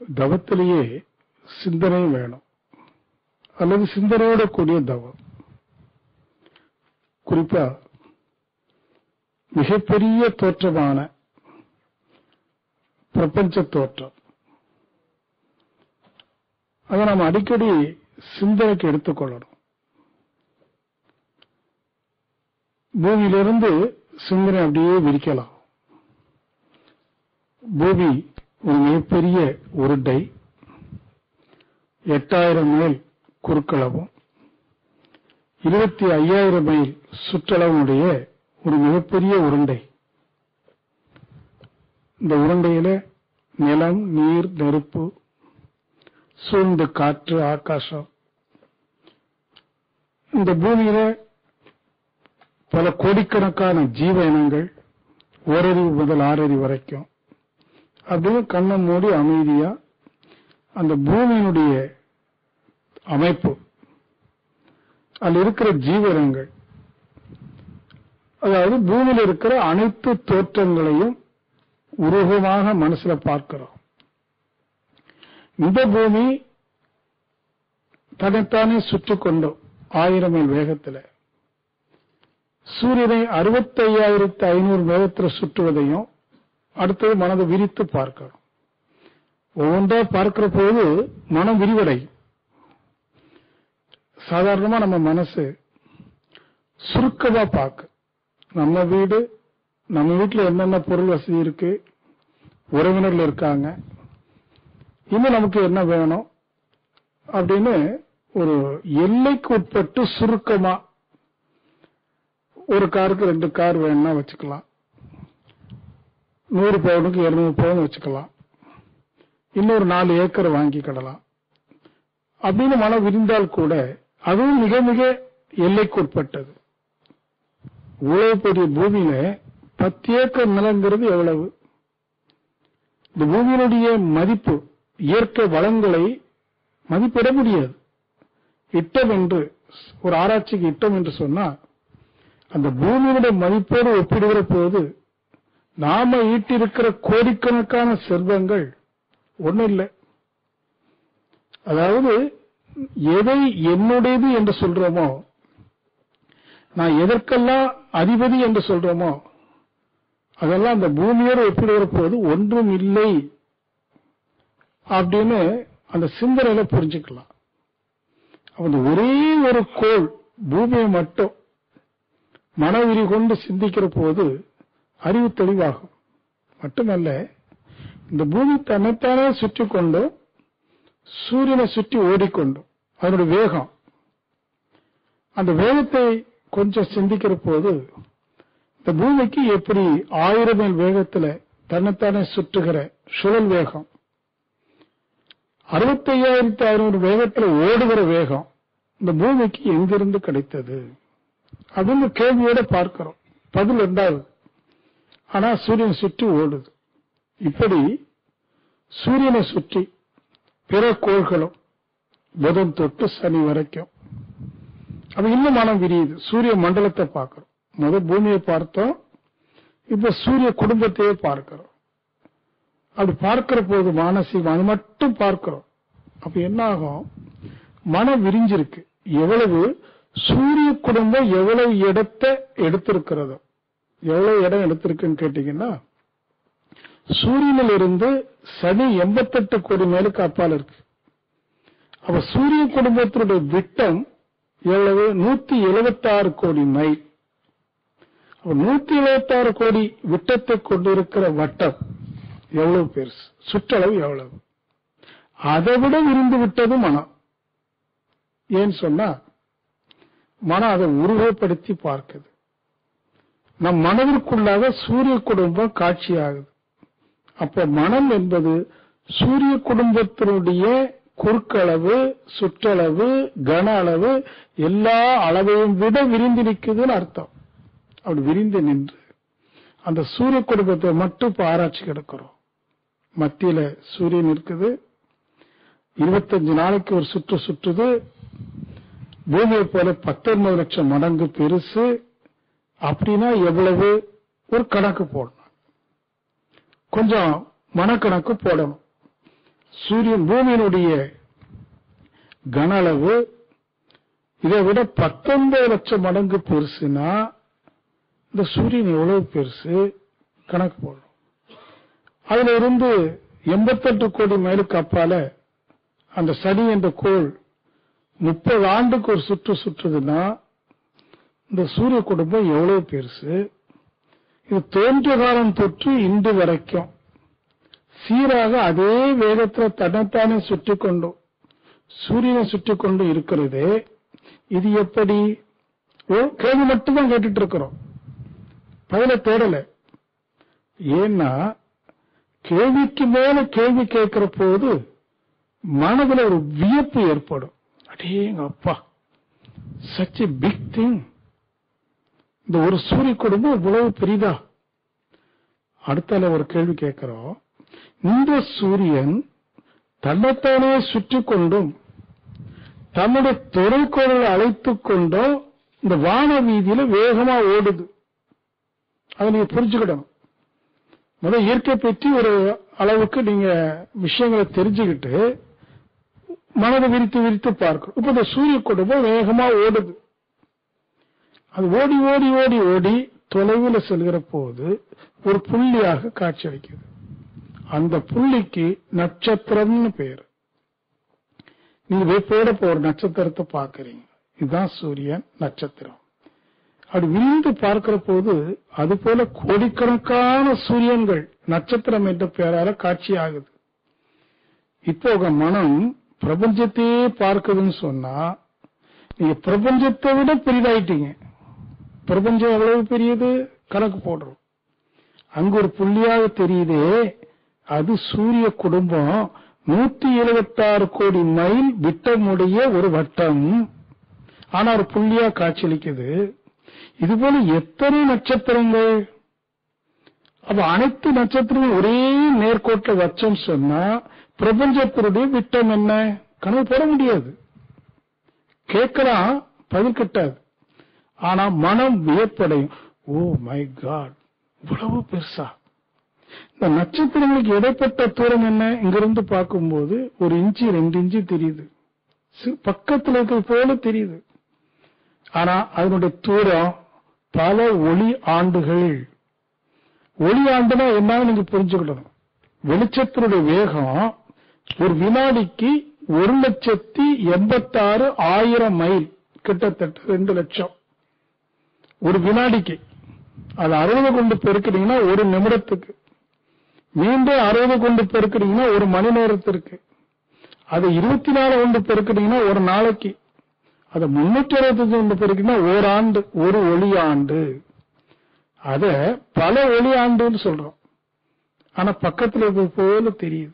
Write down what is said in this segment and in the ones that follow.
தவத்திலேயே சிந்தனை வேணும் அல்லது சிந்தனையோட கூடிய தவம் குறிப்பா மிகப்பெரிய தோற்றமான பிரபஞ்ச தோற்றம் அதை நாம் அடிக்கடி சிந்தனைக்கு எடுத்துக்கொள்ளணும் பூமியிலிருந்து சிந்தனை அப்படியே விரிக்கலாம் பூமி ஒரு மிகப்பெரிய உருண்டை எட்டாயிரம் மைல் குறுக்களவும் இருபத்தி ஐயாயிரம் மைல் சுற்றளவுடைய ஒரு மிகப்பெரிய உருண்டை இந்த உருண்டையில நிலம் நீர் நெருப்பு சூழ்ந்து காற்று ஆகாசம் இந்த பூமியில பல கோடிக்கணக்கான ஜீவ இனங்கள் ஓரறிவு முதல் ஆறறிவு வரைக்கும் அப்படின்னு கண்ணை மூடி அமைதியா அந்த பூமியினுடைய அமைப்பு அதில் இருக்கிற ஜீவனங்கள் அதாவது பூமியில் இருக்கிற அனைத்து தோற்றங்களையும் உருவமாக மனசுல பார்க்கிறோம் இந்த பூமி தன்னைத்தானே சுற்றி கொண்டோம் ஆயிரம் மைல் வேகத்தில் சூரியனை அறுபத்தையாயிரத்து ஐநூறு வேகத்தில் சுற்றுவதையும் அடுத்தது மனதை விரித்து பார்க்கிறோம் ஒவ்வொன்றா பார்க்கிற போது மனம் விரிவடையும் சாதாரணமா நம்ம மனசு சுருக்கமா பார்க்க நம்ம வீடு நம்ம வீட்டுல என்னென்ன பொருள் வசதி இருக்கு உறவினர்கள் இருக்காங்க இன்னும் நமக்கு என்ன வேணும் அப்படின்னு ஒரு எல்லைக்கு உட்பட்டு சுருக்கமா ஒரு காருக்கு ரெண்டு கார் வேணும்னா வச்சுக்கலாம் நூறு பவுனுக்கு இருநூறு பவுன் வச்சுக்கலாம் இன்னொரு நாலு ஏக்கர் வாங்கிக்கிடலாம் அப்படின்னு மனம் விரிந்தால் கூட அதுவும் மிக மிக எல்லைக்குட்பட்டது இவ்வளவு பெரிய பூமியில பத்து ஏக்கர் நிலங்கிறது எவ்வளவு இந்த பூமியினுடைய மதிப்பு இயற்கை வளங்களை மதிப்பிட முடியாது இட்டம் என்று ஒரு ஆராய்ச்சிக்கு இட்டம் என்று சொன்னா அந்த பூமியினுடைய மதிப்போடு ஒப்பிடுகிற போது நாம ஈட்டிருக்கிற கோடிக்கணக்கான செல்வங்கள் ஒண்ணும் இல்லை அதாவது எதை என்னுடையது என்று சொல்றோமோ நான் எதற்கெல்லாம் அதிபதி என்று சொல்றோமோ அதெல்லாம் அந்த பூமியோடு ஒப்பிடுகிற போது ஒன்றும் இல்லை அப்படின்னு அந்த சிந்தனையில புரிஞ்சுக்கலாம் அந்த ஒரே ஒரு கோள் பூமியை மட்டும் மனவிரி கொண்டு சிந்திக்கிற போது அறிவு தெளிவாகும் மட்டுமல்ல இந்த பூமி தன்னைத்தானே சுற்றி கொண்டும் சூரியனை சுற்றி ஓடிக்கொண்டும் அதனுடைய வேகம் அந்த வேகத்தை கொஞ்சம் சிந்திக்கிற போது இந்த பூமிக்கு எப்படி ஆயிரம் மைல் வேகத்துல தன்னைத்தானே சுற்றுகிற சுழல் வேகம் அறுபத்தையாயிரத்தி ஐநூறு வேகத்துல ஓடுகிற வேகம் இந்த பூமிக்கு எங்கிருந்து கிடைத்தது அப்படின்னு கேள்வியோட பார்க்கிறோம் பதில் ரெண்டாவது ஆனா சூரியன் சுற்றி ஓடுது இப்படி சூரியனை சுற்றி பிற கோள்களும் புதன் தொட்டு சனி வரைக்கும் அப்ப இன்னும் மனம் விரியுது சூரிய மண்டலத்தை பார்க்கிறோம் முத பூமியை பார்த்தோம் இப்ப சூரிய குடும்பத்தையே பார்க்கிறோம் அப்படி பார்க்கிற போது மானசீகம் அது மட்டும் பார்க்கிறோம் அப்ப என்ன ஆகும் மனம் விரிஞ்சிருக்கு எவ்வளவு சூரிய குடும்பம் எவ்வளவு இடத்தை எடுத்திருக்கிறதோ எவ்வளவு இடம் எடுத்திருக்குன்னு கேட்டீங்கன்னா சூரியனில் இருந்து சனி எண்பத்தெட்டு கோடி மேலுக்கு அப்பால் இருக்கு அப்ப சூரிய குடும்பத்தினுடைய விட்டம் எவ்வளவு நூத்தி எழுபத்தாறு கோடி மைல் அப்ப நூத்தி எழுபத்தாறு கோடி விட்டத்தை கொண்டிருக்கிற வட்டம் எவ்வளவு பெருசு சுற்றளவு எவ்வளவு அதை விட விரிந்து விட்டது மனம் ஏன்னு சொன்னா மனம் அதை உருவப்படுத்தி பார்க்குது நம் மனதிற்குள்ளாக சூரிய குடும்பம் காட்சியாகுது அப்ப மனம் என்பது சூரிய குடும்பத்தினுடைய குறுக்களவு சுற்றளவு கன அளவு எல்லா அளவையும் விட விரிந்து நிற்குதுன்னு அர்த்தம் அப்படி விரிந்து நின்று அந்த சூரிய குடும்பத்தை மட்டும் இப்ப ஆராய்ச்சி கிடக்கிறோம் மத்தியில சூரியன் இருக்குது இருபத்தஞ்சு நாளைக்கு ஒரு சுற்று சுற்றுது பூமியை போல பத்தொன்பது லட்சம் மடங்கு பெருசு அப்படின்னா எவ்வளவு ஒரு கணக்கு போடணும் கொஞ்சம் மனக்கணக்கு போடணும் சூரியன் பூமியினுடைய கன அளவு இதை விட பத்தொன்பது லட்சம் மடங்கு பெருசுனா இந்த சூரியன் எவ்வளவு பெருசு கணக்கு போடணும் அதுல இருந்து எண்பத்தெட்டு கோடி மைலுக்கு அப்பால அந்த சனி என்ற கோள் முப்பது ஆண்டுக்கு ஒரு சுற்று சுற்றுதுன்னா இந்த சூரிய குடும்பம் எவ்வளவு பெருசு இது தோன்றிய காலம் தொற்று இன்று வரைக்கும் சீராக அதே வேகத்தில் தன்னைத்தானே சுற்றி கொண்டும் சூரியனை சுற்றி கொண்டு இருக்கிறது இது எப்படி ஓ கேள்வி மட்டும்தான் கேட்டுட்டு இருக்கிறோம் பதில தேடல ஏன்னா கேள்விக்கு மேல கேள்வி கேட்கிற போது மனதுல ஒரு வியப்பு ஏற்படும் அடேங்க அப்பா சச் பிக் திங் இந்த ஒரு சூரிய குடும்பம் இவ்வளவு பெரிதா அடுத்தால ஒரு கேள்வி கேட்கிறோம் இந்த சூரியன் தன்னைத்தானே சுற்றி கொண்டும் தன்னுடைய துறைக்கோளை அழைத்துக் கொண்டும் இந்த வான வீதியில வேகமா ஓடுது அதை நீங்க புரிஞ்சுக்கிடணும் முதல் இயற்கை பற்றி ஒரு அளவுக்கு நீங்க விஷயங்களை தெரிஞ்சுக்கிட்டு மனதை விரித்து விரித்து பார்க்கணும் இப்ப இந்த சூரிய குடும்பம் வேகமா ஓடுது அது ஓடி ஓடி ஓடி ஓடி தொலைவில் செல்கிற போது ஒரு புள்ளியாக காட்சியளிக்குது அந்த புள்ளிக்கு நட்சத்திரம்னு பேரு நீங்க வேப்போட போற நட்சத்திரத்தை பார்க்கறீங்க இதுதான் சூரியன் நட்சத்திரம் அப்படி விரிந்து பார்க்கிற போது அது போல கோடிக்கணக்கான சூரியன்கள் நட்சத்திரம் என்ற பெயரால காட்சியாகுது இப்போ உங்க மனம் பிரபஞ்சத்தையே பார்க்குதுன்னு சொன்னா நீங்க பிரபஞ்சத்தை விட பெரிதாயிட்டீங்க பிரபஞ்சம் எவ்வளவு பெரியது கணக்கு போடுறோம் அங்க ஒரு புள்ளியாக தெரியுதே அது சூரிய குடும்பம் நூத்தி எழுபத்தாறு கோடி மைல் விட்டமுடைய ஒரு வட்டம் ஆனா ஒரு புள்ளியா காட்சியளிக்குது இதுபோல எத்தனை நட்சத்திரங்கள் அப்ப அனைத்து நட்சத்திரங்களும் ஒரே நேர்கோட்டில் வச்சோம் சொன்னா பிரபஞ்சத்தினுடைய விட்டம் என்ன கனவு போட முடியாது கேட்கலாம் பதில் கிட்டாது ஆனா மனம் வியப்படையும் ஓ மை காட் இவ்வளவு பெருசா இந்த நட்சத்திரங்களுக்கு இடைப்பட்ட தூரம் என்ன இங்கிருந்து பார்க்கும்போது ஒரு இன்ச்சு ரெண்டு இன்ச்சு தெரியுது சி- பக்கத்துல இருக்கிறது போல தெரியுது ஆனா அதனுடைய தூரம் பல ஒளி ஆண்டுகள் ஒளி ஆண்டுனா என்னன்னு நீங்க புரிஞ்சுக்கிடணும் வெளிச்சத்தினுடைய வேகம் ஒரு வினாடிக்கு ஒரு லட்சத்தி எண்பத்தாறு ஆயிரம் மைல் கிட்டத்தட்ட ரெண்டு லட்சம் ஒரு வினாடிக்கு அது அறுபது கொண்டு பெருக்கிறீங்கன்னா ஒரு நிமிடத்துக்கு மீண்டும் அறுபது கொண்டு பெருக்கிறீங்கன்னா ஒரு மணி நேரத்திற்கு அது இருபத்தி நாலு கொண்டு பெருக்கிறீங்கன்னா ஒரு நாளைக்கு அதை முன்னூற்றி அறுபத்தஞ்சு கொண்டு பெருக்கினா ஓராண்டு ஒரு ஒளி ஆண்டு அத பல ஒளி ஆண்டுன்னு சொல்றோம் ஆனா பக்கத்துல இருக்கிறது போல தெரியுது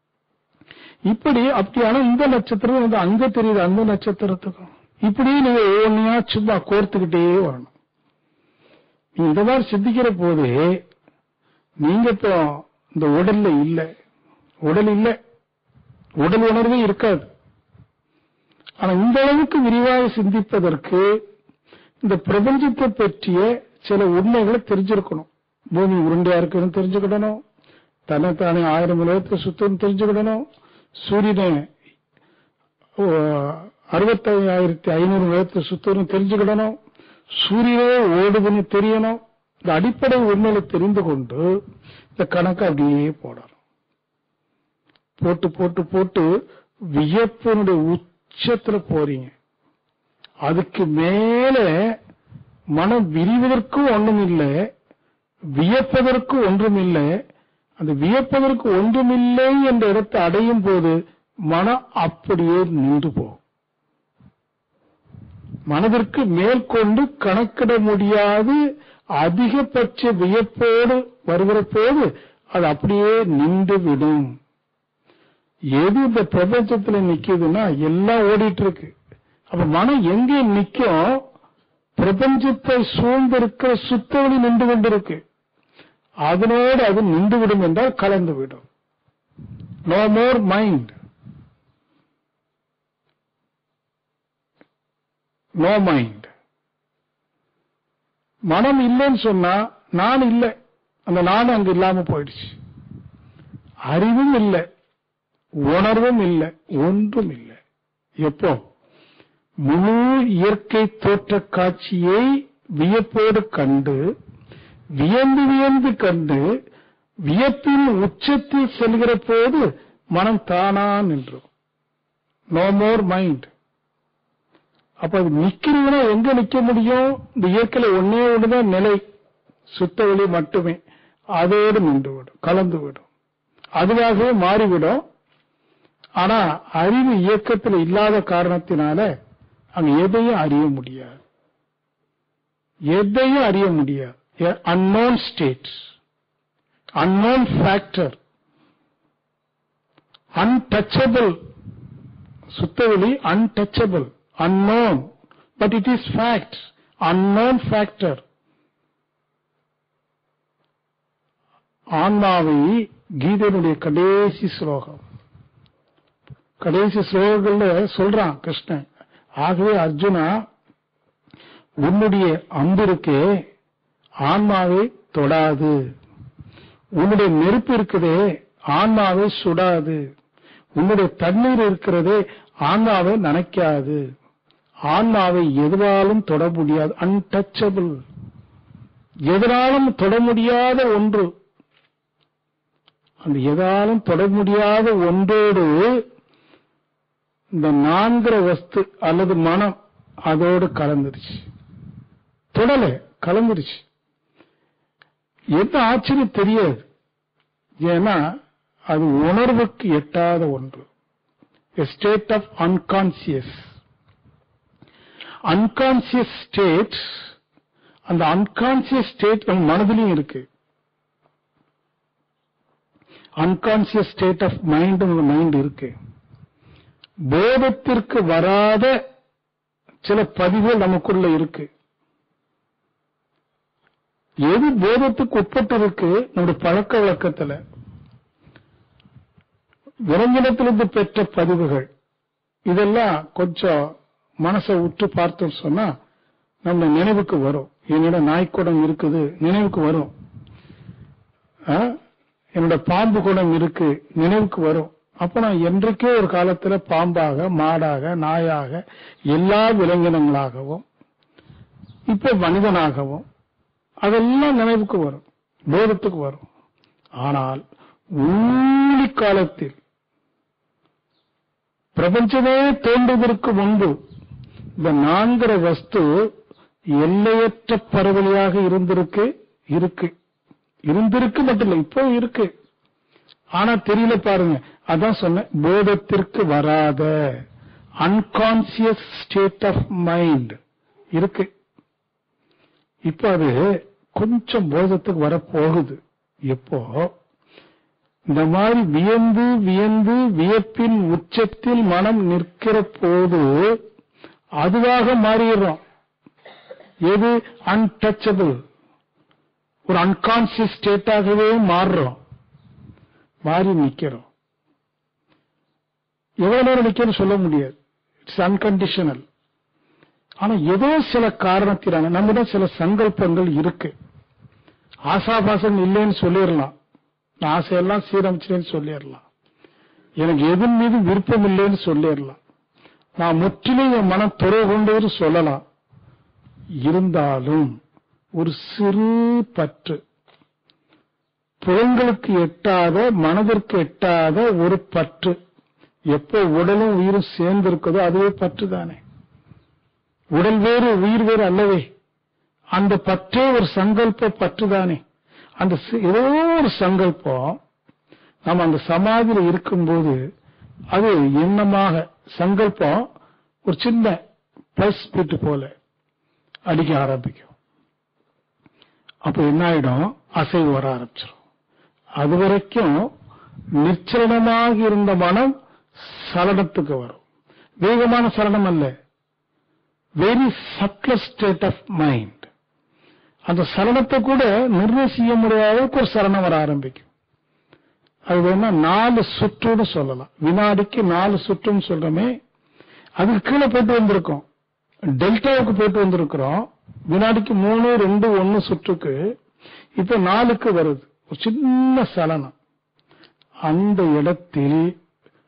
இப்படி அப்படியான இந்த நட்சத்திரம் வந்து அங்க தெரியுது அந்த நட்சத்திரத்துக்கும் இப்படி நீங்க ஒவ்வொன்றையா சும்மா கோர்த்துக்கிட்டே வரணும் நீங்க இந்த மாதிரி சிந்திக்கிற போது நீங்க இப்போ இந்த உடல்ல இல்ல உடல் இல்ல உடல் உணர்வே இருக்காது ஆனா இந்த அளவுக்கு விரிவாக சிந்திப்பதற்கு இந்த பிரபஞ்சத்தை பற்றிய சில உண்மைகளை தெரிஞ்சிருக்கணும் பூமி உருண்டையா இருக்குன்னு தெரிஞ்சுக்கிடணும் தன்னைத்தானே ஆயிரம் உலகத்தை சுத்தம் தெரிஞ்சுக்கிடணும் சூரியனை அறுபத்தையாயிரத்தி ஐநூறு உலகத்தை சுத்தம் தெரிஞ்சுக்கிடணும் சூரியனே ஓடுதுன்னு தெரியணும் இந்த அடிப்படை உண்மைகளை தெரிந்து கொண்டு இந்த கணக்கு அப்படியே போடணும் போட்டு போட்டு போட்டு வியப்பினுடைய உச்சத்துல போறீங்க அதுக்கு மேல மனம் விரிவதற்கும் ஒன்றும் இல்லை வியப்பதற்கு ஒன்றும் இல்லை அந்த வியப்பதற்கு ஒன்றுமில்லை என்ற இடத்தை அடையும் போது மனம் அப்படியே நின்று போகும் மனதிற்கு மேற்கொண்டு கணக்கிட முடியாது அதிகபட்ச வியப்போடு வருகிற போது அது அப்படியே நின்று விடும் எது இந்த பிரபஞ்சத்துல நிக்குதுன்னா எல்லாம் ஓடிட்டு இருக்கு அப்ப மனம் எங்கே நிக்கும் பிரபஞ்சத்தை சூழ்ந்திருக்கிற சுத்தவழி நின்று கொண்டிருக்கு அதனோடு அது நின்று விடும் என்றால் கலந்து விடும் no more mind no mind மனம் இல்லைன்னு சொன்னா நான் இல்லை அந்த நான் அங்க இல்லாம போயிடுச்சு அறிவும் இல்லை உணர்வும் இல்லை ஒன்றும் இல்லை எப்போ முழு இயற்கை தோற்ற காட்சியை வியப்போடு கண்டு வியந்து வியந்து கண்டு வியப்பின் உச்சத்தில் செல்கிற போது மனம் தானா நின்றும் நோ மோர் மைண்ட் அப்ப அது நிக்கிறதுனா எங்க நிக்க முடியும் இந்த இயற்கையில ஒன்னே ஒண்ணுதான் நிலை சுத்த ஒளி மட்டுமே அதோடு நின்று விடும் கலந்து விடும் அதுவாகவே மாறிவிடும் ஆனா அறிவு இயக்கத்தில் இல்லாத காரணத்தினால அங்க எதையும் அறிய முடியாது எதையும் அறிய முடியாது unknown state unknown factor untouchable சுத்தவெளி untouchable unknown but it is fact unknown factor ஆன்மாவை கீதையினுடைய கடைசி ஸ்லோகம் கடைசி ஸ்லோகங்கள்ல சொல்றான் கிருஷ்ணன் ஆகவே அர்ஜுனா உன்னுடைய அம்பு இருக்கே ஆன்மாவை தொடாது உன்னுடைய நெருப்பு இருக்குதே ஆன்மாவை சுடாது உன்னுடைய தண்ணீர் இருக்கிறதே ஆன்மாவை நனைக்காது ஆன்மாவை எதுவாலும் தொட முடியாது அன்டச்சபிள் எதனாலும் தொட முடியாத ஒன்று அந்த எதாலும் தொட முடியாத ஒன்றோடு இந்த நான்கிற வஸ்து அல்லது மனம் அதோடு கலந்துருச்சு தொடல கலந்துருச்சு எந்த ஆச்சரியம் தெரியாது ஏன்னா அது உணர்வுக்கு எட்டாத ஒன்று state of unconscious unconscious state அந்த அன்கான்சியஸ் ஸ்டேட் நம்ம மனதிலையும் இருக்கு unconscious state of mind mind இருக்கு போதத்திற்கு வராத சில பதிவுகள் நமக்குள்ள இருக்கு எது போதத்துக்கு உட்பட்டு இருக்கு நம்முடைய பழக்க வழக்கத்துல விரஞ்சனத்திலிருந்து பெற்ற பதிவுகள் இதெல்லாம் கொஞ்சம் மனசை உற்று பார்த்தோம் சொன்னா நம்ம நினைவுக்கு வரும் என்னோட நாய்க்குடம் இருக்குது நினைவுக்கு வரும் என்னோட பாம்பு குடம் இருக்கு நினைவுக்கு வரும் அப்ப நான் என்றைக்கே ஒரு காலத்துல பாம்பாக மாடாக நாயாக எல்லா விலங்கினங்களாகவும் இப்ப மனிதனாகவும் அதெல்லாம் நினைவுக்கு வரும் போதத்துக்கு வரும் ஆனால் ஊழி காலத்தில் பிரபஞ்சமே தோன்றுவதற்கு முன்பு இந்த நான்கிற வஸ்து எல்லையற்ற பரவலியாக இருந்திருக்கு இருக்கு இருந்திருக்கு மட்டும் இல்லை இப்போ இருக்கு ஆனா தெரியல பாருங்க அதான் சொன்னேன் போதத்திற்கு வராத அன்கான்சியஸ் ஸ்டேட் ஆஃப் மைண்ட் இருக்கு இப்ப அது கொஞ்சம் போதத்துக்கு வரப்போகுது எப்போ இந்த மாதிரி வியந்து வியந்து வியப்பின் உச்சத்தில் மனம் நிற்கிற போது அதுவாக மாறிடுறோம் எது அன்டச்சபிள் ஒரு அன்கான்சியஸ் ஸ்டேட்டாகவே மாறுறோம் மாறி நிக்கிறோம் எவ்வளவு நேரம் நிக்கிறோம் சொல்ல முடியாது இட்ஸ் அன்கண்டிஷனல் ஆனா ஏதோ சில காரணத்தினால நம்மிடம் சில சங்கல்பங்கள் இருக்கு ஆசாபாசம் இல்லைன்னு சொல்லிடலாம் நான் ஆசையெல்லாம் சீரமைச்சேன்னு சொல்லிடலாம் எனக்கு எதன் மீது விருப்பம் இல்லைன்னு சொல்லிடலாம் நான் முற்றிலும் என் மனம் துறை கொண்டது சொல்லலாம் இருந்தாலும் ஒரு சிறு பற்று புலங்களுக்கு எட்டாத மனதிற்கு எட்டாத ஒரு பற்று எப்போ உடலும் உயிரும் சேர்ந்து இருக்குதோ அதுவே பற்று தானே உடல் வேறு உயிர் வேறு அல்லவே அந்த பற்றே ஒரு சங்கல்ப பற்று தானே அந்த ஏதோ ஒரு சங்கல்பம் நம்ம அந்த சமாதியில் இருக்கும்போது அது எண்ணமாக சங்கல்பம் ஒரு சின்ன பிளஸ் பிட்டு போல அடிக்க ஆரம்பிக்கும் அப்ப என்ன ஆயிடும் அசைவு வர ஆரம்பிச்சிடும் அது வரைக்கும் நிச்சலனமாக இருந்த மனம் சலனத்துக்கு வரும் வேகமான சலனம் அல்ல very subtler state of mind அந்த சலனத்தை கூட நிர்ணயம் செய்ய முடியாத அளவுக்கு ஒரு சலனம் வர ஆரம்பிக்கும் அது வேணா நாலு சுற்றுன்னு சொல்லலாம் வினாடிக்கு நாலு சுற்றுன்னு சொல்றோமே அதுக்கு கீழே போயிட்டு வந்திருக்கோம் டெல்டாவுக்கு போயிட்டு வந்திருக்கிறோம் வினாடிக்கு மூணு ரெண்டு ஒன்னு சுற்றுக்கு இப்ப நாலுக்கு வருது ஒரு சின்ன சலனம் அந்த இடத்தில்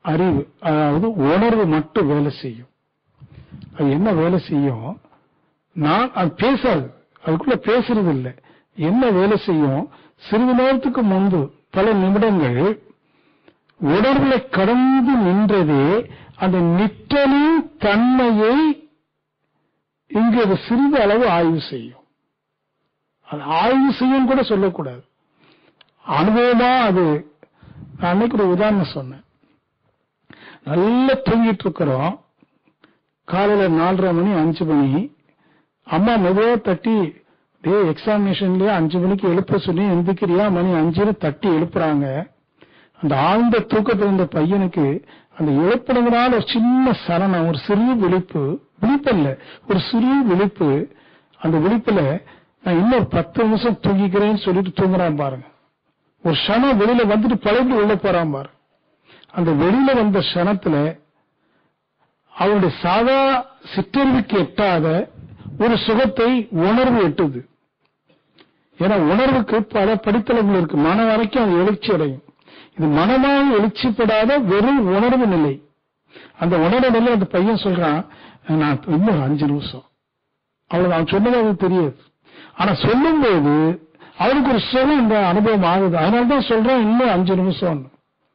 அறிவு அதாவது உணர்வு மட்டும் வேலை செய்யும் அது என்ன வேலை செய்யும் நான் அது பேசாது அதுக்குள்ள பேசுறது இல்லை என்ன வேலை செய்யும் சிறிது நேரத்துக்கு முன்பு பல நிமிடங்கள் உணர்வுகளை கடந்து நின்றதே அந்த நிற்றலின் தன்மையை இங்கு அது சிறிது அளவு ஆய்வு செய்யும் அது ஆய்வு செய்யும் கூட சொல்லக்கூடாது அனுபவமா அது நான் அன்னைக்கு ஒரு உதாரணம் சொன்னேன் நல்லா தூங்கிட்டு இருக்கிறோம் காலையில நாலரை மணி அஞ்சு மணி அம்மா மெதுவா தட்டி டே எக்ஸாமினேஷன்லயே அஞ்சு மணிக்கு எழுப்ப சொல்லி எந்திரிக்கிறியா மணி அஞ்சுன்னு தட்டி எழுப்புறாங்க அந்த ஆழ்ந்த தூக்கத்தில் இருந்த பையனுக்கு அந்த எழுப்புனதுனால ஒரு சின்ன சலனம் ஒரு சிறிய விழிப்பு விழிப்பல்ல ஒரு சிறிய விழிப்பு அந்த விழிப்புல நான் இன்னும் பத்து நிமிஷம் தூங்கிக்கிறேன்னு சொல்லிட்டு தூங்குறான் பாருங்க ஒரு க்ஷணம் வெளியில வந்துட்டு பழையபடி உள்ள போறான் பாரு அந்த வெளியில வந்த க்ஷணத்துல அவருடைய சாதா சிற்றறிவுக்கு எட்டாத ஒரு சுகத்தை உணர்வு எட்டுது ஏன்னா உணர்வுக்கு பல படித்தளங்கள் இருக்கு மன வரைக்கும் அது எழுச்சி அடையும் இது மனமாக எழுச்சிப்படாத வெறும் உணர்வு நிலை அந்த உணர்வு நிலை அந்த பையன் சொல்றான் நான் இன்னும் ஒரு அஞ்சு நிமிஷம் அவ்வளவு அவன் சொன்னது அவனுக்கு தெரியாது ஆனா சொல்லும்போது அவனுக்கு ஒரு சுகம் இந்த அனுபவம் ஆகுது அதனாலதான் சொல்றேன் இன்னும் அஞ்சு நிமிஷம்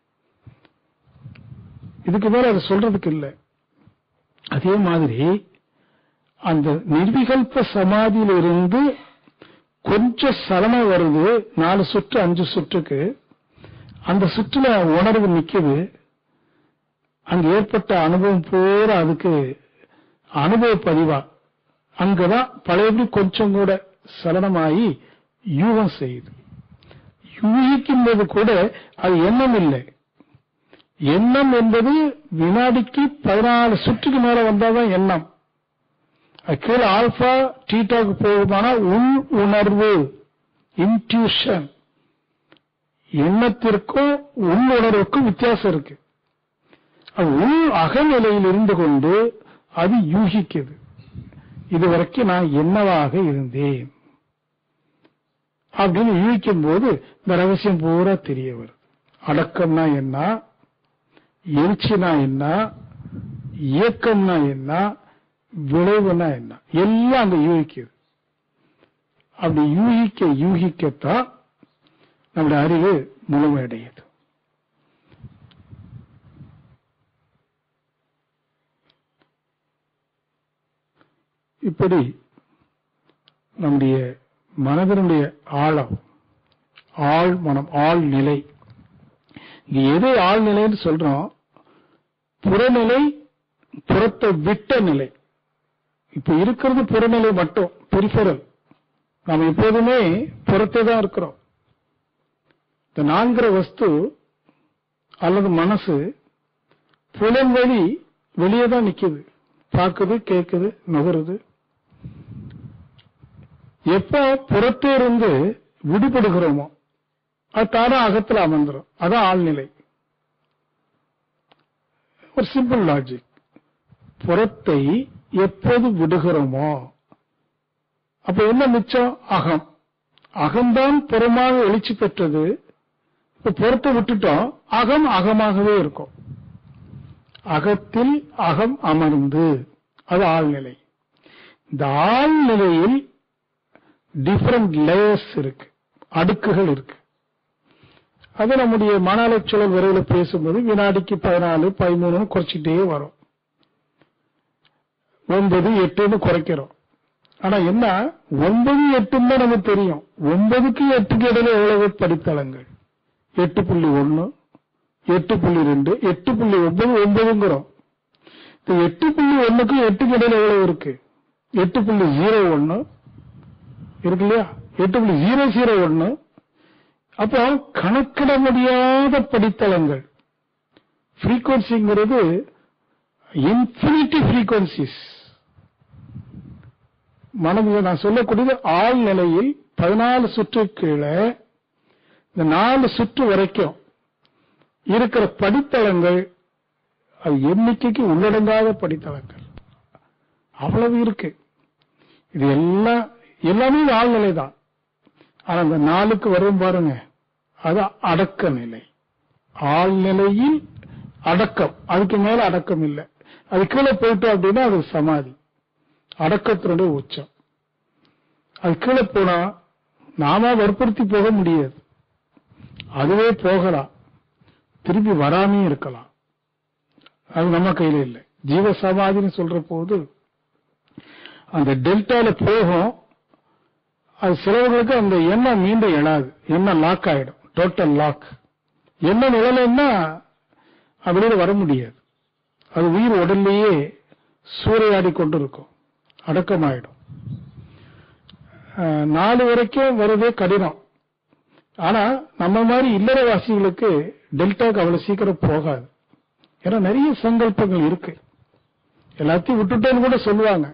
இதுக்கு மேல அதை சொல்றதுக்கு இல்லை அதே மாதிரி அந்த நிர்விகல்ப சமாதியிலிருந்து கொஞ்சம் சலனம் வருது நாலு சுற்று அஞ்சு சுற்றுக்கு அந்த சுற்றுல உணர்வு நிக்குது அங்க ஏற்பட்ட அனுபவம் பூரா அதுக்கு அனுபவ பதிவா அங்கதான் பழையபடி கொஞ்சம் கூட சலனமாகி யூகம் செய்யுது யூகிக்கும் போது கூட அது எண்ணம் இல்லை எண்ணம் என்பது வினாடிக்கு பதினாலு சுற்றுக்கு மேல வந்தாதான் எண்ணம் அது கீழே ஆல்பா டீட்டாக்கு போகுமானா உள் உணர்வு இன்ட்யூஷன் எண்ணத்திற்கும் உள் உணர்வுக்கும் வித்தியாசம் இருக்கு அது உள் அகநிலையில் இருந்து கொண்டு அது யூகிக்குது இதுவரைக்கும் நான் என்னவாக இருந்தேன் அப்படின்னு யூகிக்கும் போது இந்த ரகசியம் பூரா தெரிய வருது அடக்கம்னா என்ன எழுச்சினா என்ன இயக்கம்னா என்ன விளைவுனா என்ன எல்லாம் அங்க யூகிக்குது அப்படி யூகிக்க யூகிக்கத்தான் நம்முடைய அறிவு முழுமையடையுது இப்படி நம்முடைய மனதனுடைய ஆழம் ஆழ் மனம் ஆழ் நிலை இங்க எது ஆழ்நிலைன்னு சொல்றோம் புறநிலை புறத்தை விட்ட நிலை இப்ப இருக்கிறது புறநிலை மட்டும் பெரிஃபரல் நாம் எப்போதுமே புறத்தே தான் இருக்கிறோம் இந்த நான்கிற வஸ்து அல்லது மனசு புலன் வழி வெளியே தான் நிக்குது பார்க்குது கேட்குது நுகருது எப்போ புறத்தே இருந்து விடுபடுகிறோமோ அது தானா அகத்தில் அமர்ந்துடும் அதான் ஆழ்நிலை ஒரு சிம்பிள் லாஜிக் புறத்தை எப்போது விடுகிறோமோ அப்ப என்ன மிச்சம் அகம் அகம்தான் புறமாக எழுச்சி பெற்றது இப்ப புறத்தை விட்டுட்டோம் அகம் அகமாகவே இருக்கும் அகத்தில் அகம் அமர்ந்து அது ஆழ்நிலை இந்த ஆழ்நிலையில் டிஃபரண்ட் லேயர்ஸ் இருக்கு அடுக்குகள் இருக்கு அது நம்முடைய மன அலைச்சூழல் விரைவில் பேசும்போது வினாடிக்கு பதினாலு பதிமூணு குறைச்சிட்டே வரும் ஒன்பது எட்டுன்னு குறைக்கிறோம் ஆனா என்ன ஒன்பது எட்டுன்னு தான் நமக்கு தெரியும் ஒன்பதுக்கு எட்டுக்கு இடையில எவ்வளவு படித்தளங்கள் எட்டு புள்ளி ஒன்னு எட்டு புள்ளி ரெண்டு எட்டு புள்ளி ஒன்பது ஒன்பதுங்கிறோம் இந்த எட்டு புள்ளி ஒண்ணுக்கும் எட்டுக்கு இடையில எவ்வளவு இருக்கு எட்டு புள்ளி ஜீரோ ஒன்னு இருக்கு இல்லையா எட்டு புள்ளி ஜீரோ ஜீரோ ஒன்னு அப்போ கணக்கிட முடியாத படித்தளங்கள் ஃப்ரீக்வன்சிங்கிறது இன்ஃபினிட்டி ஃப்ரீக்வன்சிஸ் மனதில் நான் சொல்லக்கூடியது ஆள் நிலையில் பதினாலு சுற்று கீழே இந்த நாலு சுற்று வரைக்கும் இருக்கிற படித்தளங்கள் அது எண்ணிக்கைக்கு உள்ளடங்காத படித்தளங்கள் அவ்வளவு இருக்கு இது எல்லாம் எல்லாமே ஆழ்நிலை தான் ஆனா அந்த நாளுக்கு வரும் பாருங்க அது அடக்க நிலை ஆழ்நிலையில் அடக்கம் அதுக்கு மேல அடக்கம் இல்லை அது கீழே போயிட்டோம் அப்படின்னா அது சமாதி அடக்கத்தினுடைய உச்சம் அது கீழே போனா நாம வற்புறுத்தி போக முடியாது அதுவே போகலாம் திருப்பி வராமையும் இருக்கலாம் அது நம்ம கையில இல்லை ஜீவ சமாதின்னு சொல்ற போது அந்த டெல்டால போகும் அது சிலவர்களுக்கு அந்த எண்ணம் மீண்டும் எழாது எண்ணம் லாக் ஆயிடும் டோட்டல் லாக் எண்ணம் நிழலைன்னா வெளியில வர முடியாது அது உயிர் உடல்லையே சூறையாடி கொண்டிருக்கும் அடக்கமாயிடும் அஹ், நாலு வரைக்கும் வருதே கடினம் ஆனா நம்ம மாதிரி இல்லறவாசிகளுக்கு டெல்டாக்கு அவ்வளவு சீக்கிரம் போகாது ஏன்னா நிறைய சங்கல்பங்கள் இருக்கு எல்லாத்தையும் விட்டுட்டேன்னு கூட சொல்லுவாங்க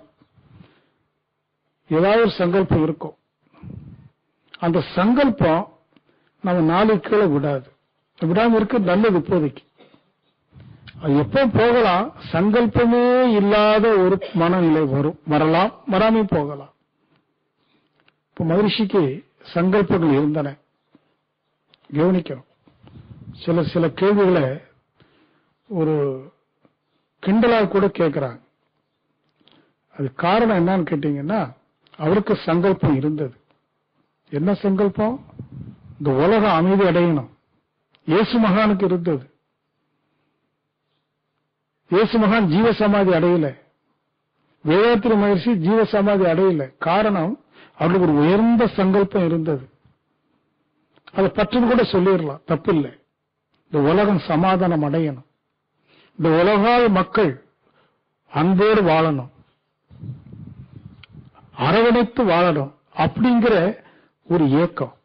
ஏதாவது ஒரு சங்கல்பம் இருக்கும் அந்த சங்கல்பம் நம்ம நாலு கீழே விடாது விடாம இருக்க நல்லது இப்போதைக்கு அது எப்போ போகலாம் சங்கல்பமே இல்லாத ஒரு மனநிலை வரும் வரலாம் வராமே போகலாம் இப்ப மகிழ்ச்சிக்கு சங்கல்பங்கள் இருந்தன கவனிக்கணும் சில சில கேள்விகளை ஒரு கிண்டலா கூட கேட்கிறாங்க அது காரணம் என்னன்னு கேட்டீங்கன்னா அவருக்கு சங்கல்பம் இருந்தது என்ன சங்கல்பம் இந்த உலகம் அமைதி அடையணும் இயேசு மகானுக்கு இருந்தது இயேசு மகான் ஜீவ சமாதி அடையல வேதாத்திரி மகிழ்ச்சி ஜீவ சமாதி அடையல காரணம் அவருக்கு ஒரு உயர்ந்த சங்கல்பம் இருந்தது அதை பற்றுன்னு கூட சொல்லிடலாம் தப்பில்லை இந்த உலகம் சமாதானம் அடையணும் இந்த உலகால் மக்கள் அன்போடு வாழணும் அரவணைத்து வாழணும் அப்படிங்கிற ஒரு ஏக்கம்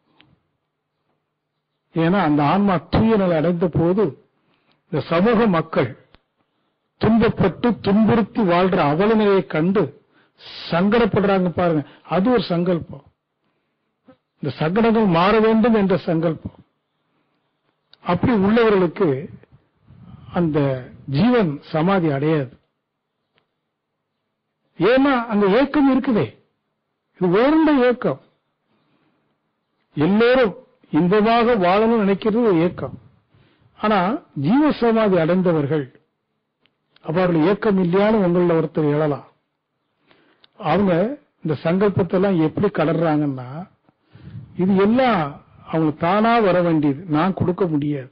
ஏன்னா அந்த ஆன்மா தூய நிலை அடைந்த போது இந்த சமூக மக்கள் துன்பப்பட்டு துன்புறுத்தி வாழ்ற அவல நிலையை கண்டு சங்கடப்படுறாங்க பாருங்க அது ஒரு சங்கல்பம் இந்த சங்கடங்கள் மாற வேண்டும் என்ற சங்கல்பம் அப்படி உள்ளவர்களுக்கு அந்த ஜீவன் சமாதி அடையாது ஏன்னா அந்த ஏக்கம் இருக்குதே இது உயர்ந்த ஏக்கம் எல்லோரும் இன்பமாக வாழணும்னு நினைக்கிறது ஒரு ஏக்கம் ஆனா ஜீவ சமாதி அடைந்தவர்கள் அப்ப அவர்கள் ஏக்கம் இல்லையான்னு உங்கள ஒருத்தர் எழலாம் அவங்க இந்த சங்கல்பத்தை எல்லாம் எப்படி கடறாங்கன்னா இது எல்லாம் அவங்க தானா வர வேண்டியது நான் கொடுக்க முடியாது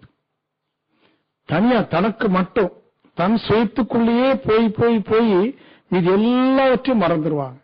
தனியா தனக்கு மட்டும் தன் சுயத்துக்குள்ளேயே போய் போய் போய் இது எல்லாவற்றையும் மறந்துடுவாங்க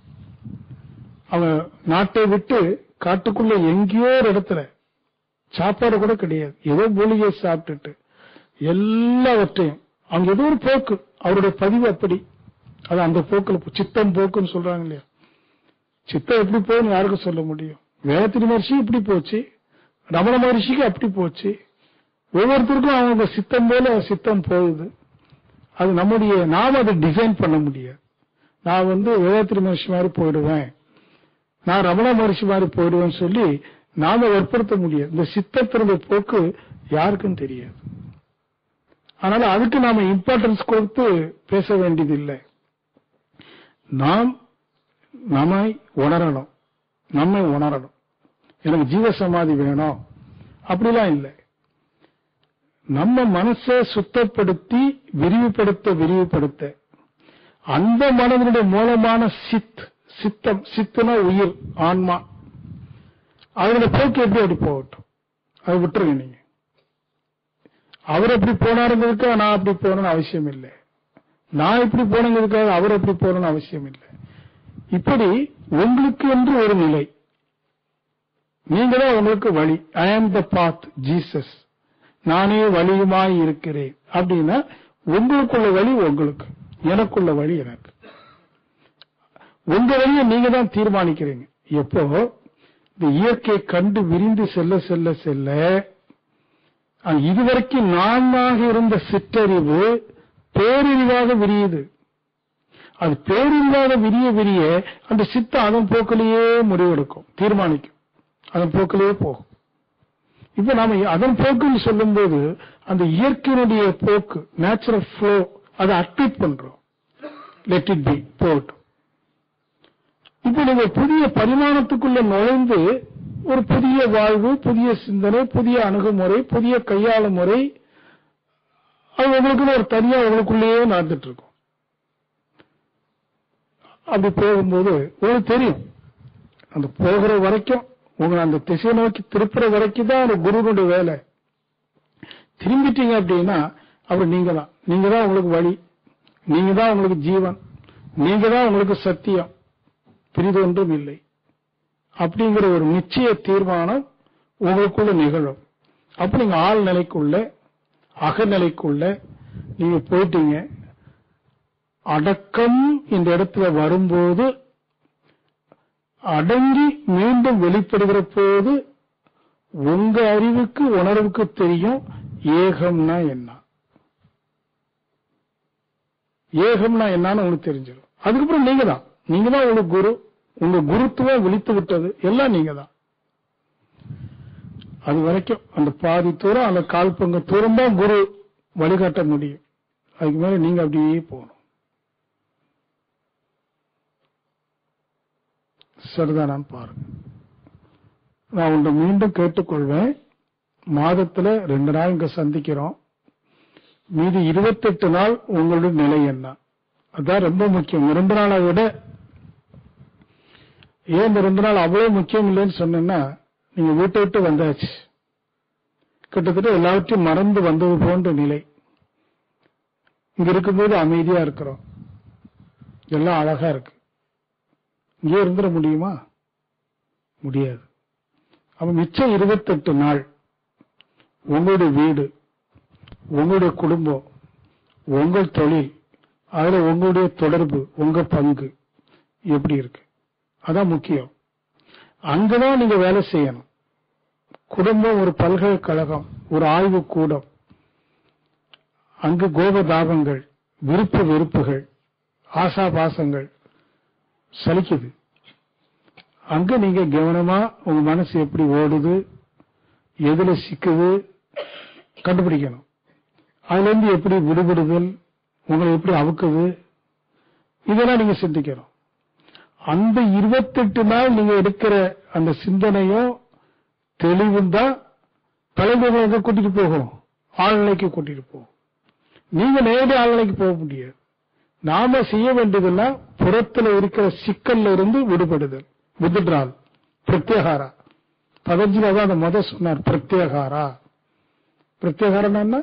அவங்க நாட்டை விட்டு காட்டுக்குள்ள எங்கேயோ ஒரு இடத்துல சாப்பாடு கூட கிடையாது ஏதோ மூலிகை சாப்பிட்டுட்டு எல்லாவற்றையும் அவங்க ஏதோ ஒரு போக்கு அவருடைய பதிவு அப்படி அது அந்த போக்குல போ- சித்தம் போக்குன்னு சொல்றாங்க இல்லையா சித்தம் எப்படி போகுன்னு யாருக்கும் சொல்ல முடியும் வேதத்திரி மகர்ஷி இப்படி போச்சு ரமண மகர்ஷிக்கு அப்படி போச்சு ஒவ்வொருத்தருக்கும் அவங்க சித்தம் போல சித்தம் போகுது அது நம்முடைய நாம் அதை டிசைன் பண்ண முடியாது நான் வந்து வேதாத்திரி மகர்ஷி மாதிரி போயிடுவேன் நான் ரமண மகர்ஷி மாதிரி போயிடுவேன்னு சொல்லி நாம வற்புறுத்த முடியாது இந்த சித்தத்தினுடைய போக்கு யாருக்கும் தெரியாது அதனால அதுக்கு நாம இம்பார்ட்டன்ஸ் கொடுத்து பேச வேண்டியதில்லை நாம் நம்மை உணரணும் நம்மை உணரணும் எனக்கு ஜீவ சமாதி வேணும் அப்படிலாம் இல்லை நம்ம மனசை சுத்தப்படுத்தி விரிவுபடுத்த விரிவுபடுத்த அந்த மனதினுடைய மூலமான சித் சித்தம் சித்துனா உயிர் ஆன்மா அதனுடைய போக்கு எப்படி அப்படி போகட்டும் அதை விட்டுருங்க நீங்க அவர் எப்படி போனாருங்கிறதுக்காக நான் அப்படி போகணும்னு அவசியம் இல்லை நான் இப்படி போனங்கிறதுக்காக அவர் எப்படி போகணும்னு அவசியம் இல்லை இப்படி உங்களுக்கு என்று ஒரு நிலை நீங்க தான் உங்களுக்கு வழி ஐ ஆம் த பாத் ஜீசஸ் நானே வழியுமாய் இருக்கிறேன் அப்படின்னா உங்களுக்குள்ள வழி உங்களுக்கு எனக்குள்ள வழி எனக்கு உங்க வழியை நீங்க தான் தீர்மானிக்கிறீங்க எப்போ இந்த இயற்கையை கண்டு விரிந்து செல்ல செல்ல செல்ல அஹ் இதுவரைக்கும் நானாக இருந்த சிற்றறிவு பேரறிவாக விரியுது அது பேரறிவாக விரிய விரிய அந்த சித்தம் அதன் போக்கிலேயே முடிவெடுக்கும் தீர்மானிக்கும் அதன் போக்கிலேயே போகும் இப்ப நாம அதன் போக்குன்னு சொல்லும்போது அந்த இயற்கையினுடைய போக்கு நேச்சுரல் ஃப்ளோ அதை அட்மிட் பண்றோம் லெட் இட் பி போகட்டும் இப்ப நீங்க புதிய பரிமாணத்துக்குள்ள நுழைந்து ஒரு புதிய வாழ்வு புதிய சிந்தனை புதிய அணுகுமுறை புதிய கையாளும் முறை அது உங்களுக்குன்னு ஒரு தனியா உங்களுக்குள்ளேயே நடந்துட்டு இருக்கும் அப்படி போகும்போது உங்களுக்கு தெரியும் அந்த போகிற வரைக்கும் உங்களை அந்த திசை நோக்கி திருப்புற வரைக்கும் தான் அந்த குருனுடைய வேலை திரும்பிட்டீங்க அப்படின்னா அப்புறம் நீங்க தான் நீங்க தான் உங்களுக்கு வழி நீங்க தான் உங்களுக்கு ஜீவன் நீங்க தான் உங்களுக்கு சத்தியம் பிரிதொன்றும் இல்லை அப்படிங்கிற ஒரு நிச்சய தீர்மானம் உங்களுக்குள்ள நிகழும் அப்ப நீங்க ஆள் நிலைக்குள்ள அகநிலைக்குள்ள நீங்க போயிட்டீங்க அடக்கம் இந்த இடத்துல வரும்போது அடங்கி மீண்டும் வெளிப்படுகிற போது உங்க அறிவுக்கு உணர்வுக்கு தெரியும் ஏகம்னா என்ன ஏகம்னா என்னன்னு உங்களுக்கு தெரிஞ்சிடும் அதுக்கப்புறம் நீங்க தான் நீங்க தான் உங்களுக்கு குரு உங்க குருத்துவம் விழித்து விட்டது எல்லாம் நீங்க தான் அது வரைக்கும் அந்த பாதி தூரம் அந்த கால் பங்கு தூரம் தான் குரு வழிகாட்ட முடியும் அதுக்கு மேல நீங்க அப்படியே போகணும் சரிதானான்னு பாருங்க நான் உன்னை மீண்டும் கேட்டுக்கொள்வேன் மாதத்துல ரெண்டு நாள் இங்க சந்திக்கிறோம் மீதி இருபத்தெட்டு நாள் உங்களுடைய நிலை என்ன அதான் ரொம்ப முக்கியம் ரெண்டு நாளை விட ஏன் இந்த ரெண்டு நாள் அவ்வளவு முக்கியம் இல்லைன்னு சொன்னேன்னா நீங்க வீட்டை விட்டு வந்தாச்சு கிட்டத்தட்ட எல்லாவற்றையும் மறந்து வந்தது போன்ற நிலை இங்க இருக்கும்போது அமைதியா இருக்கிறோம் எல்லாம் அழகா இருக்கு இங்கே இருந்துட முடியுமா முடியாது அப்ப மிச்சம் இருபத்தெட்டு நாள் உங்களுடைய வீடு உங்களுடைய குடும்பம் உங்கள் தொழில் அதுல உங்களுடைய தொடர்பு உங்க பங்கு எப்படி இருக்கு அதான் முக்கியம் அங்கதான் நீங்க வேலை செய்யணும் குடும்பம் ஒரு பல்கலைக்கழகம் ஒரு ஆய்வு கூடம் அங்கு கோபதாபங்கள் விருப்ப வெறுப்புகள் ஆசாபாசங்கள் சலிக்குது அங்க நீங்க கவனமா உங்க மனசு எப்படி ஓடுது எதுல சிக்குது கண்டுபிடிக்கணும் அதுல இருந்து எப்படி விடுபடுதல் உங்களை எப்படி அவுக்குது இதெல்லாம் நீங்க சிந்திக்கணும் அந்த இருபத்தெட்டு நாள் நீங்க எடுக்கிற அந்த சிந்தனையும் தெளிவும் தான் தலைமுறை எங்க கூட்டிட்டு போகும் ஆழ்நிலைக்கு கூட்டிட்டு போகும் நீங்க நேரடி ஆழ்நிலைக்கு போக முடியாது நாம செய்ய வேண்டியதெல்லாம் புறத்துல இருக்கிற சிக்கல்ல இருந்து விடுபடுதல் வித்ட்ரால் பிரத்யேகாரா பதஞ்சில தான் அந்த முத சொன்னார் பிரத்யேகாரா பிரத்யேகாரம்னா என்ன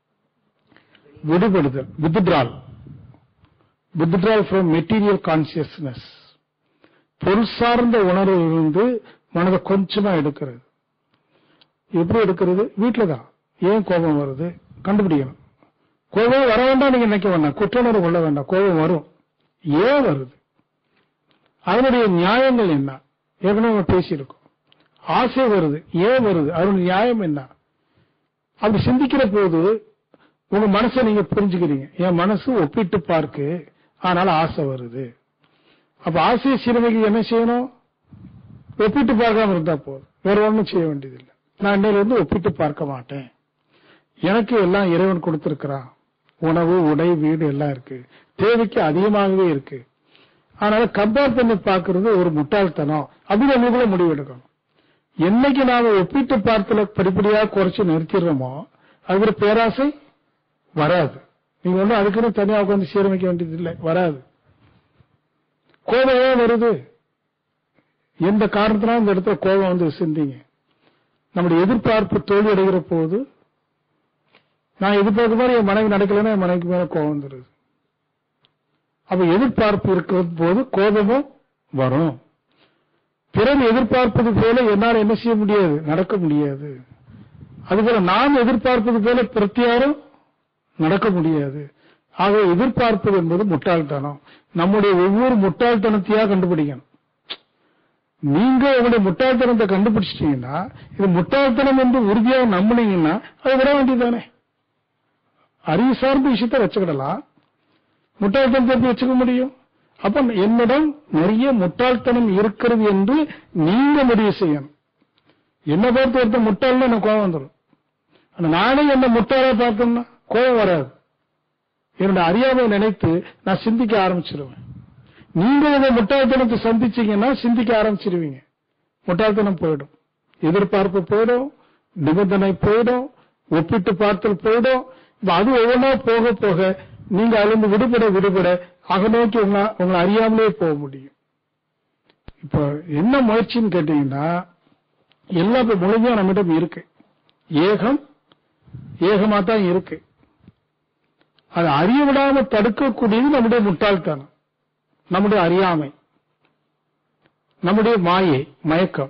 விடுபடுதல் withdrawal withdrawal from material consciousness பொருள் சார்ந்த உணர்விலிருந்து மனதை கொஞ்சமா எடுக்கிறது எப்படி எடுக்கிறது வீட்டில தான் ஏன் கோபம் வருது கண்டுபிடிக்கணும் கோபம் வர வேண்டாம் நீங்க நினைக்க வேண்டாம் குற்றுணர்வு கொள்ள வேண்டாம் கோபம் வரும் ஏன் வருது அதனுடைய நியாயங்கள் என்ன ஏற்கனவே நம்ம பேசியிருக்கோம் ஆசை வருது ஏன் வருது அதனுடைய நியாயம் என்ன அப்படி சிந்திக்கிற போது உங்க மனசை நீங்க புரிஞ்சுக்கிறீங்க என் மனசு ஒப்பிட்டு பார்க்கு அதனால ஆசை வருது அப்ப ஆசையை சீரமைக்கு என்ன செய்யணும் ஒப்பிட்டு பார்க்காம இருந்தா போதும் வேற ஒண்ணும் செய்ய வேண்டியதில்லை நான் இன்னையில இருந்து ஒப்பிட்டு பார்க்க மாட்டேன் எனக்கு எல்லாம் இறைவன் கொடுத்திருக்கிறான் உணவு உடை வீடு எல்லாம் இருக்கு தேவைக்கு அதிகமாகவே இருக்கு அதனால கம்பேர் பண்ணி பார்க்கிறது ஒரு முட்டாள்தனம் அப்படின்னு உங்களுக்குள்ள முடிவெடுக்கணும் என்னைக்கு நாம ஒப்பிட்டு பார்த்தல படிப்படியா குறைச்சு நிறுத்திடுறோமோ அது ஒரு பேராசை வராது நீங்க ஒன்றும் அதுக்குன்னு தனியா உட்காந்து சீரமைக்க வேண்டியது இல்லை வராது கோபம் ஏன் வருது எந்த காரணத்தினாலும் இந்த இடத்துல கோபம் வந்து சிந்திங்க நம்முடைய எதிர்பார்ப்பு தோல்வி அடைகிற போது நான் எதிர்பார்க்க மாதிரி என் மனைவி நடக்கலைன்னா என் மனைவிக்கு மேல கோபம் வந்துருது அப்ப எதிர்பார்ப்பு இருக்கிற போது கோபமும் வரும் பிறகு எதிர்பார்ப்பது போல என்னால் என்ன செய்ய முடியாது நடக்க முடியாது அதுபோல நான் எதிர்பார்ப்பது போல பிரத்தியாரும் நடக்க முடியாது ஆக எதிர்பார்ப்பது என்பது முட்டாள்தனம் நம்முடைய ஒவ்வொரு முட்டாள்தனத்தையா கண்டுபிடிக்கணும் நீங்க உங்களுடைய முட்டாள்தனத்தை கண்டுபிடிச்சிட்டீங்கன்னா இது முட்டாள்தனம் என்று உறுதியாக நம்பினீங்கன்னா அது விட வேண்டியதானே அறிவு சார்ந்த விஷயத்தை வச்சுக்கிடலாம் முட்டாள்தனத்தை எப்படி வச்சுக்க முடியும் அப்ப என்னிடம் நிறைய முட்டாள்தனம் இருக்கிறது என்று நீங்க முடிவு செய்யணும் என்ன பார்த்து ஒருத்தர் முட்டாள்னு எனக்கு கோபம் வந்துடும் ஆனா நானே என்ன முட்டாளா பார்த்தோம்னா கோபம் வராது என்னோட அறியாமை நினைத்து நான் சிந்திக்க ஆரம்பிச்சிருவேன் நீங்க உங்க முட்டாள்தனத்தை சந்திச்சீங்கன்னா சிந்திக்க ஆரம்பிச்சிருவீங்க முட்டாள்தனம் போயிடும் எதிர்பார்ப்பு போயிடும் நிபந்தனை போயிடும் ஒப்பிட்டு பார்த்தல் போயிடும் இப்ப அது ஒவ்வொன்றா போக போக நீங்க அதிலிருந்து விடுபட விடுபட அகநோக்கி உங்களை உங்களை அறியாமலே போக முடியும் இப்ப என்ன முயற்சின்னு கேட்டீங்கன்னா எல்லாம் இப்ப முழுமையா நம்மிடம் இருக்கு ஏகம் ஏகமா தான் இருக்கு அதை அறிய விடாம தடுக்கக்கூடியது நம்முடைய முட்டாள்தனம் நம்முடைய அறியாமை நம்முடைய மாயை மயக்கம்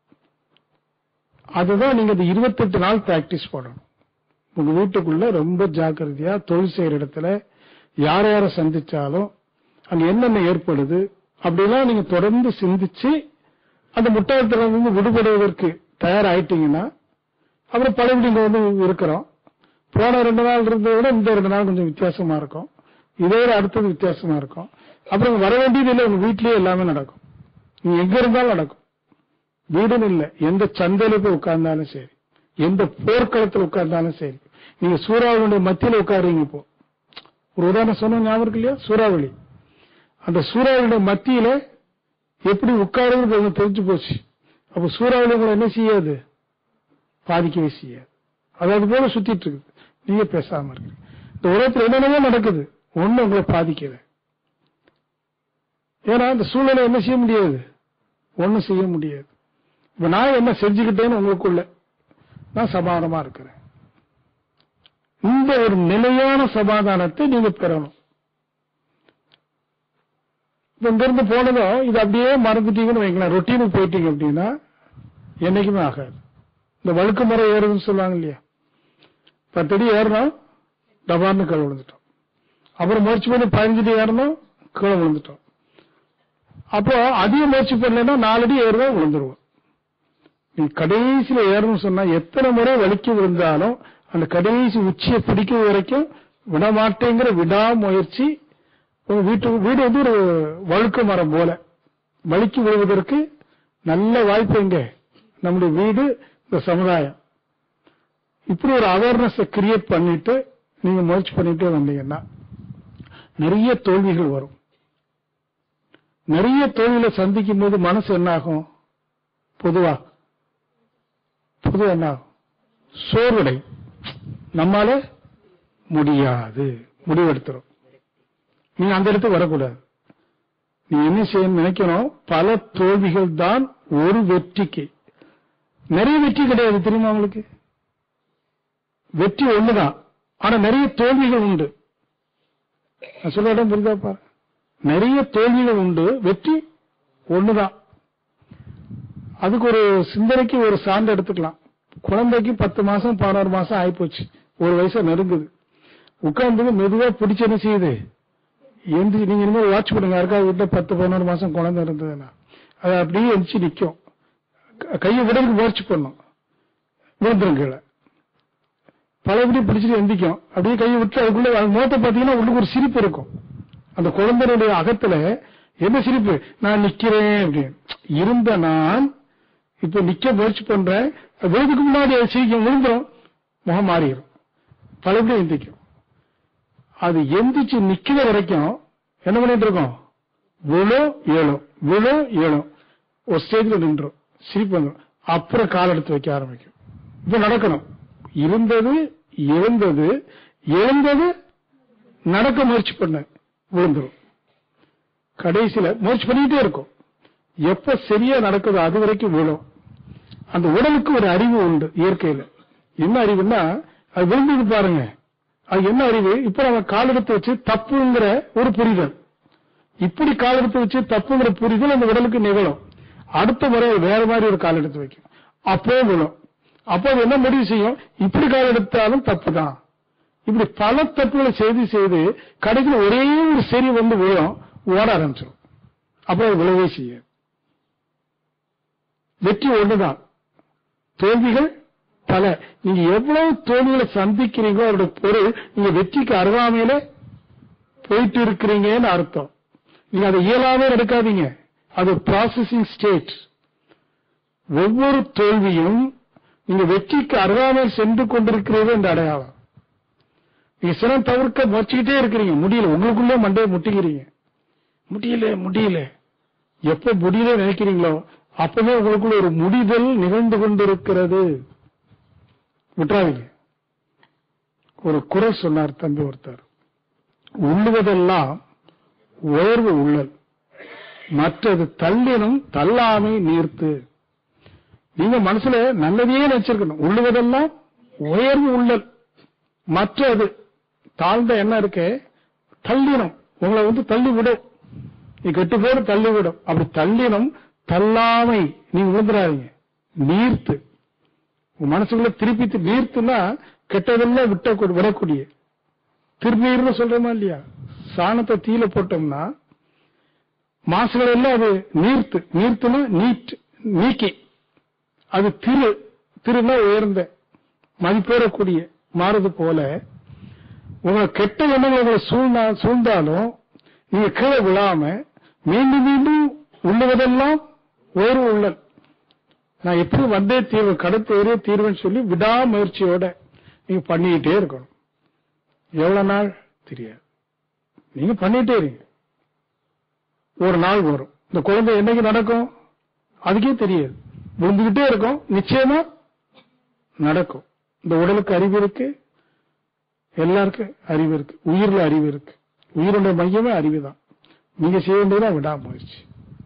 அதுதான் நீங்க இந்த இருபத்தெட்டு நாள் பிராக்டிஸ் பண்ணணும் உங்க வீட்டுக்குள்ள ரொம்ப ஜாக்கிரதையா தொழில் செய்யற இடத்துல யார யார சந்திச்சாலும் அங்க என்னென்ன ஏற்படுது அப்படிலாம் நீங்க தொடர்ந்து சிந்திச்சு அந்த முட்டாள்தனம் விடுபடுவதற்கு தயாராயிட்டீங்கன்னா அப்புறம் பழையபடி இங்க வந்து இருக்கிறோம் போன ரெண்டு நாள் இருந்ததை விட இந்த ரெண்டு நாள் கொஞ்சம் வித்தியாசமா இருக்கும் இதே விட அடுத்தது வித்தியாசமா இருக்கும் அப்புறம் வர வேண்டியது இல்லை உங்க வீட்லயே எல்லாமே நடக்கும் நீங்க எங்க இருந்தாலும் நடக்கும் வீடுன்னு இல்ல எந்த சந்தையில போய் உட்கார்ந்தாலும் சரி எந்த போர்க்களத்தில் உட்கார்ந்தாலும் சரி நீங்க சூறாவளியுடைய மத்தியில உட்காருங்க இப்போ ஒரு உதாரணம் சொன்ன ஞாபகம் இருக்கு இல்லையா சூறாவளி அந்த சூறாவளியுடைய மத்தியில எப்படி உட்காருன்னு கொஞ்சம் தெரிஞ்சு போச்சு அப்ப சூறாவளி உங்களை என்ன செய்யாது பாதிக்கவே செய்யாது அது அது போல சுத்திட்டு இருக்குது நீங்க பேசாம இருக்கு இந்த உலகத்தில் என்னென்னமோ நடக்குது ஒண்ணு உங்களை பாதிக்கல ஏன்னா இந்த சூழ்நிலை என்ன செய்ய முடியாது ஒண்ணும் செய்ய முடியாது இப்ப நான் என்ன செஞ்சுக்கிட்டேன்னு உங்களுக்குள்ள நான் சமாதானமா இருக்கிறேன் இந்த ஒரு நிலையான சமாதானத்தை நீங்க பெறணும் இப்ப இங்க இருந்து போனதும் இது அப்படியே மறந்துட்டீங்கன்னு வைங்களேன் ரொட்டீனுக்கு போயிட்டீங்க அப்படின்னா என்னைக்குமே ஆகாது இந்த வழுக்கு முறை ஏறுதுன்னு சொல்லுவாங்க இல்லையா பத்தடி ஏறணும் டபார்னு கீழே விழுந்துட்டோம் அப்புறம் முயற்சி பண்ணி பதினஞ்சடி ஏறணும் கீழே விழுந்துட்டோம் அப்போ அதிக முயற்சி பண்ணலைன்னா நாலடி ஏறுவோம் விழுந்துருவோம் நீ கடைசியில ஏறணும்னு சொன்னா எத்தனை முறை வலிக்கு விழுந்தாலும் அந்த கடைசி உச்சியை பிடிக்கிற வரைக்கும் விடமாட்டேங்கிற விடாமுயற்சி உங்க வீட்டு வீடு வந்து ஒரு வழுக்கு மரம் போல வலிக்கு விழுவதற்கு நல்ல வாய்ப்பு எங்க நம்முடைய வீடு இந்த சமுதாயம் இப்படி ஒரு அவேர்னஸ் கிரியேட் பண்ணிட்டு நீங்க முயற்சி பண்ணிட்டே வந்தீங்கன்னா நிறைய தோல்விகள் வரும் நிறைய தோல்விகளை சந்திக்கும் போது மனசு என்ன ஆகும் பொதுவா பொதுவா என்ன ஆகும் சோர்வடை நம்மால முடியாது முடிவெடுத்துரும் நீங்க அந்த இடத்துக்கு வரக்கூடாது நீ என்ன செய்யணும் நினைக்கணும் பல தோல்விகள் தான் ஒரு வெற்றிக்கு நிறைய வெற்றி கிடையாது தெரியுமா உங்களுக்கு வெற்றி ஒண்ணுதான் ஆனா நிறைய தோல்விகள் உண்டு நான் சொல்ல இடம் புரியுதா பாரு நிறைய தோல்விகள் உண்டு வெற்றி ஒண்ணுதான் அதுக்கு ஒரு சிந்தனைக்கு ஒரு சான்று எடுத்துக்கலாம் குழந்தைக்கு பத்து மாசம் பதினோரு மாசம் ஆயிப்போச்சு ஒரு வயசு நெருங்குது உட்கார்ந்து மெதுவா பிடிச்சு என்ன செய்யுது எந்த நீங்க இனிமேல் வாட்ச் பண்ணுங்க யாருக்காவது வீட்டுல பத்து பதினோரு மாசம் குழந்தை இருந்ததுன்னா அது அப்படியே எந்திச்சு நிக்கும் க- கையை விடறதுக்கு முயற்சி பண்ணும் விழுந்துரும் கீழே பழையபடி பிடிச்சிட்டு எந்திக்கும் அப்படியே கையை விட்டு அதுக்குள்ள அது முகத்தை பாத்தீங்கன்னா உள்ளுக்கு ஒரு சிரிப்பு இருக்கும் அந்த குழந்தையுடைய அகத்துல என்ன சிரிப்பு நான் நிக்கிறேன் அப்படின்னு இருந்த நான் இப்ப நிக்க முயற்சி பண்றேன் அது விழுதுக்கு முன்னாடி அது சிரிக்கும் விழுந்துரும் முகம் மாறிடும் பழையபடி எந்திக்கும் அது எந்திரிச்சு நிக்கிற வரைக்கும் என்ன பண்ணிட்டு இருக்கோம் விழு ஏழும் விழு ஏழும் ஒரு ஸ்டேஜ்ல நின்றோம் சிரிப்பு வந்துடும் அப்புறம் கால் எடுத்து வைக்க ஆரம்பிக்கும் இப்ப நடக்கணும் இருந்தது எழுந்தது எழுந்தது நடக்க முயற்சி பண்ண விழுந்துரும் கடைசியில முயற்சி பண்ணிட்டே இருக்கும் எப்ப சரியா நடக்குதோ அது வரைக்கும் விழும் அந்த உடலுக்கு ஒரு அறிவு உண்டு இயற்கையில என்ன அறிவுன்னா அது விழுந்தது பாருங்க அது என்ன அறிவு இப்ப நம்ம கால் எடுத்து வச்சு தப்புங்கிற ஒரு புரிதல் இப்படி கால் எடுத்து வச்சு தப்புங்கிற புரிதல் அந்த உடலுக்கு நிகழும் அடுத்த முறை அது வேற மாதிரி ஒரு கால் எடுத்து வைக்கும் அப்போ விழும் அப்போ அது என்ன முடிவு செய்யும் இப்படி கால் எடுத்தாலும் தப்பு தான் இப்படி பல தப்புகளை செய்து செய்து கடைசியில் ஒரே ஒரு சரி வந்து விழும் ஓட ஆரம்பிச்சிடும் அப்புறம் அது விழவே செய்யாது வெற்றி ஒண்ணுதான் தோல்விகள் பல நீங்க எவ்வளவு தோல்விகளை சந்திக்கிறீங்களோ அதோட பொருள் நீங்க வெற்றிக்கு அருகாமையில போயிட்டு இருக்கிறீங்கன்னு அர்த்தம் நீங்க அதை இயலாமே எடுக்காதீங்க அது ப்ராசஸிங் ஸ்டேட் ஒவ்வொரு தோல்வியும் நீங்க வெற்றிக்கு அருகாமையில் சென்று கொண்டிருக்கிறீர்கள் என்ற அடையாளம் நீங்க சினம் தவிர்க்க முயற்சிக்கிட்டே இருக்கிறீங்க முடியல உங்களுக்குள்ளே மண்டையை முட்டிக்கிறீங்க முடியல முடியல எப்ப முடியல நினைக்கிறீங்களோ அப்பவே உங்களுக்குள்ள ஒரு முடிதல் நிகழ்ந்து கொண்டிருக்கிறது விட்டுறாதீங்க ஒரு குறை சொன்னார் தம்பி ஒருத்தர் உள்ளுவதெல்லாம் உயர்வு உள்ளல் மற்றது தள்ளினும் தள்ளாமை நீர்த்து நீங்க மனசுல நல்லதையே நினைச்சிருக்கணும் உள்ளுவதெல்லாம் உயர்வு உள்ளல் மற்றது தாழ்ந்த எண்ணம் இருக்கே தள்ளினம் உங்களை வந்து தள்ளி விடும் நீ கெட்டு போடு தள்ளி விடும் அப்படி தள்ளினம் தள்ளாமை நீங்க விழுந்துடாதீங்க நீர்த்து உங்க மனசுக்குள்ள திருப்பி தி- நீர்த்துனா கெட்டதெல்லாம் விட்ட விடக்கூடிய திருநீர்னு சொல்றோமா இல்லையா சாணத்தை தீல போட்டோம்னா மாசுகள் எல்லாம் அது நீர்த்து நீர்த்துனா நீட் நீக்கி அது திரு திருனா உயர்ந்த மதிப்பேறக்கூடிய மாறுது போல உங்களை கெட்ட எண்ணங்கள் உங்களை சூழ்ந்தா சூழ்ந்தாலும் நீங்க கீழே விழாம மீண்டும் மீண்டும் உள்ளுவதெல்லாம் உயர்வு உள்ளல் நான் எப்படி வந்தே தீர்வு கடத்து ஏறிய தீர்வுன்னு சொல்லி விடாமுயற்சியோட நீங்க பண்ணிக்கிட்டே இருக்கணும் எவ்வளவு நாள் தெரியாது நீங்க பண்ணிட்டே இருங்க ஒரு நாள் வரும் இந்த குழந்தை என்னைக்கு நடக்கும் அதுக்கே தெரியாது விழுந்துகிட்டே இருக்கும் நிச்சயமா நடக்கும் இந்த உடலுக்கு அறிவு இருக்கு எல்லாருக்கும் அறிவு இருக்கு உயிர்ல அறிவு இருக்கு உயிரோட மையமே அறிவு தான் நீங்க செய்ய வேண்டியதான் விடாமுயற்சி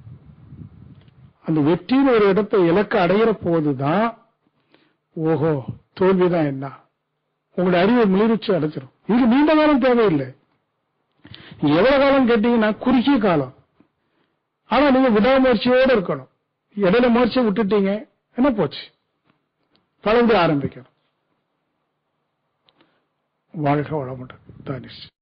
அந்த வெற்றியின் ஒரு இடத்தை இலக்க அடையிற போதுதான் ஓஹோ தோல்விதான் என்ன உங்களுடைய அறிவை முழுச்சு அடைச்சிடும் இதுக்கு நீண்ட காலம் தேவையில்லை நீங்க எவ்வளவு காலம் கேட்டீங்கன்னா குறுகிய காலம் ஆனா நீங்க விடாமுயற்சியோட இருக்கணும் இடையில முயற்சியை விட்டுட்டீங்க என்ன போச்சு பழந்து ஆரம்பிக்கணும் வாழ்க வளமுடன் தானிஷ்